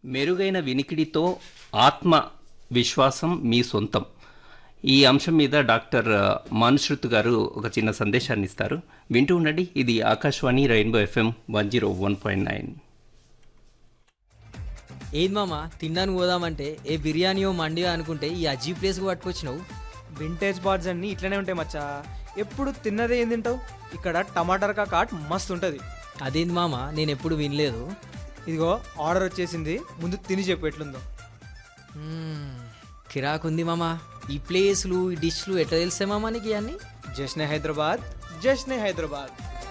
మెరుగైన వినికిడితో ఆత్మ విశ్వాసం మీ సొంతం ఈ అంశం మీద డాక్టర్ మనుశ్రుత్ గారు ఒక చిన్న సందేశాన్ని ఇస్తారు వింటూ ఉండండి ఇది Akashvani Rainbow FM one zero one point nine ఏది మామ తినడానికి పోదామంటే ఏ బిర్యానీయో మండియో అనుకుంటే ఈ అజీ ప్లేస్కి పట్టుకొచ్చినావు వింటేజ్ బార్డ్స్ అన్ని ఇట్లనే ఉంటాయి మచ్చా ఎప్పుడు తిన్నదే ఏం తింటావు ఇక్కడ టమాటర్ కాట్ మస్తు ఉంటుంది అదేంది మామ నేను ఎప్పుడు వినలేదు ఇదిగో ఆర్డర్ వచ్చేసింది ముందు తిని చెప్పు ఎట్లుందో మ్మ్, కిరాకుంది మామ ఈ ప్లేస్లు ఈ డిష్లు ఎట్లా తెలిసే మామ నీకు ఇవన్నీ జశ్నే హైదరాబాద్ జశ్నే హైదరాబాద్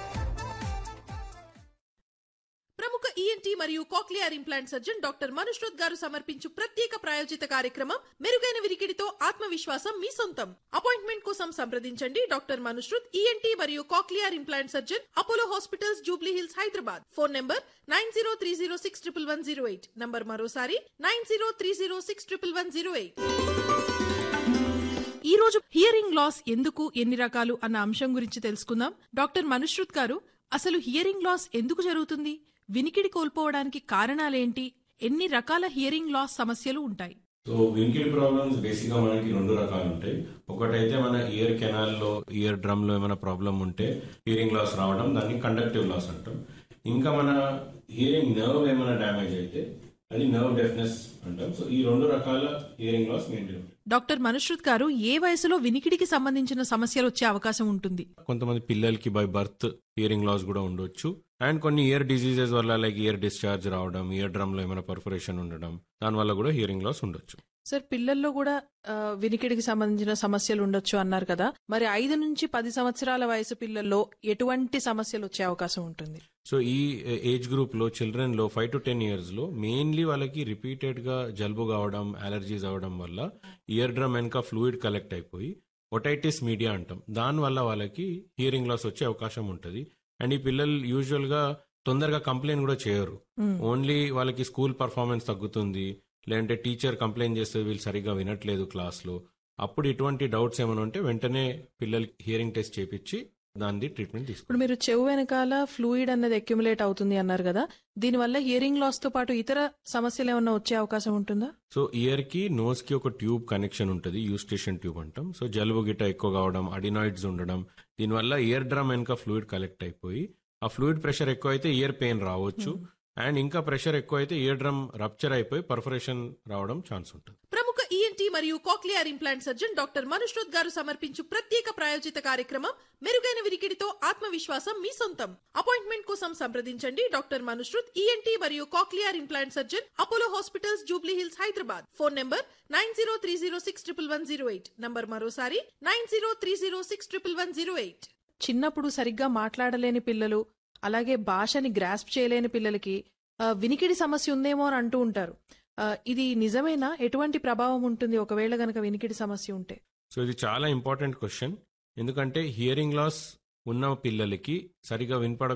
ప్రముఖ ఈఎన్టీ మరియు cochlear implant surgeon doctor Manushrut garu సమర్పించు ప్రత్యేక ప్రాయోజిత కార్యక్రమం మెరుగైన వినికిడితో ఆత్మవిశ్వాసం మీ సొంతం అపాయింట్మెంట్ కోసం సంప్రదించండి డాక్టర్ మనుష్రుత్ ఈఎన్టీ మరియు cochlear implant surgeon Apollo Hospitals Jubilee Hills Hyderabad phone number nine zero three zero six triple one zero eight number మరోసారి nine zero three zero six triple one zero eight ఈ రోజు hearing loss ఎందుకు ఎన్ని రకాలు అన్న అంశం గురించి తెలుసుకుందాం డాక్టర్ మనుశ్రుత్ గారు అసలు హియరింగ్ లాస్ ఎందుకు జరుగుతుంది వినికిడి కోల్పోవడానికి కారణాలేంటి ఎన్ని రకాల హియరింగ్ లాస్ సమస్యలు ఉంటాయి సో వినికిడి ప్రాబ్లమ్స్ బేసిక్ గా మనకి రెండు రకాలు ఉంటాయి ఒకటైతే మన ఇయర్ కెనాల్ లో ఇయర్ డ్రమ్ లో ఏమైనా ప్రాబ్లం ఉంటే హియరింగ్ లాస్ రావడం దాన్ని కండక్టివ్ లాస్ అంటాం ఇంకా మన హియరింగ్ నర్వ్ ఏమైనా డ్యామేజ్ అయితే అది నర్వ్ డెఫ్నెస్ అంటాం సో ఈ రెండు రకాల హియరింగ్ లాస్ మెయింటైన్ ఉంటాయి డాక్టర్ మనుశ్రుత్ గారు ఏ వయసులో వినికిడికి సంబంధించిన సమస్యలు వచ్చే అవకాశం ఉంటుంది కొంతమంది పిల్లలకి బై బర్త్ హియరింగ్ లాస్ కూడా ఉండొచ్చు అండ్ కొన్ని ఇయర్ డిసీజెస్ వల్ల లైక్ ఇయర్ డిశ్చార్జ్ రావడం ఇయర్ డ్రమ్ లో ఏమైనా పర్ఫరేషన్ ఉండడం దాని వల్ల కూడా హియరింగ్ లాస్ ఉండొచ్చు సార్ పిల్లల్లో కూడా ఆ, వినికిడికి సంబంధించిన సమస్యలు ఉండొచ్చు అన్నారు కదా మరి ఐదు నుంచి పది సంవత్సరాల వయసు పిల్లల్లో ఎటువంటి సమస్యలు వచ్చే అవకాశం ఉంటుంది సో ఈ ఏజ్ గ్రూప్ లో చిల్డ్రన్ లో ఫైవ్ టు టెన్ ఇయర్స్ లో మెయిన్లీ వాళ్ళకి రిపీటెడ్ గా జలుబు కావడం అలర్జీస్ అవడం వల్ల ఇయర్ డ్రమ్ వెనక ఫ్లూయిడ్ కలెక్ట్ అయిపోయి ఒటైటిస్ మీడియా అంటాం దాని వల్ల వాళ్ళకి హియరింగ్ లాస్ వచ్చే అవకాశం ఉంటుంది అండ్ ఈ పిల్లలు యూజువల్ గా తొందరగా కంప్లైంట్ కూడా చేయరు మ్మ్. ఓన్లీ వాళ్ళకి స్కూల్ పర్ఫార్మెన్స్ తగ్గుతుంది లేదంటే టీచర్ కంప్లైంట్ చేస్తే వీళ్ళు సరిగ్గా వినట్లేదు క్లాస్ లో అప్పుడు ఇటువంటి డౌట్స్ ఏమైనా ఉంటే వెంటనే పిల్లలకి హియరింగ్ టెస్ట్ చేపించి దాని ట్రీట్మెంట్ తీసుకుంటాం ఇప్పుడు మీరు చెవు వెనకాల ఫ్లూయిడ్ అన్నది అక్యుములేట్ అవుతుంది అన్నారు కదా దీనివల్ల హియరింగ్ లాస్ తో పాటు ఇతర సమస్యలు ఏమన్నా వచ్చే అవకాశం ఉంటుందా సో ఇయర్ కి నోస్ కి ఒక ట్యూబ్ కనెక్షన్ ఉంటుంది యూస్టేషన్ ట్యూబ్ అంటాం సో జలుబు గిట్ట ఎక్కువ కావడం అడినాయిడ్స్ ఉండడం దీనివల్ల ఇయర్ డ్రమ్ వెనక ఫ్లూయిడ్ కలెక్ట్ అయిపోయి ఆ ఫ్లూయిడ్ ప్రెషర్ ఎక్కువ అయితే ఇయర్ పెయిన్ రావచ్చు అండ్ ఇంకా ప్రెషర్ ఎక్కువ అయితే ఇయర్ డ్రమ్ రప్చర్ అయిపోయి పర్ఫరేషన్ రావడం ఛాన్స్ ఉంటుంది ప్రముఖ ఈఎన్టీ మరియు cochlear implant surgeon doctor Manushrut garu సమర్పించు ప్రత్యేక ప్రాయోజిత కార్యక్రమం మెరుగైన వినికిడితో ఆత్మవిశ్వాసం మీ సొంతం అపాయింట్మెంట్ కోసం సంప్రదించండి డాక్టర్ మనుష్రుత్ ఈఎన్టీ మరియు cochlear implant surgeon Apollo Hospitals Jubilee Hills Hyderabad phone number nine zero three zero six triple one zero eight number మరోసారి nine zero three zero six triple one zero eight చిన్నప్పుడు సరిగ్గా మాట్లాడలేని పిల్లలు అలాగే భాషని గ్రాస్ప్ చేయలేని పిల్లలకి ఆ, వినికిడి సమస్య ఉందేమో అని అంటూ ఉంటారు ఆ, ఇది నిజమేనా ఎటువంటి ప్రభావం ఉంటుంది ఒకవేళ గనక వినికిడి సమస్య ఉంటే సో ఇది చాలా ఇంపార్టెంట్ క్వశ్చన్ ఎందుకంటే హియరింగ్ లాస్ ఉన్న పిల్లలకి సరిగా వినపడ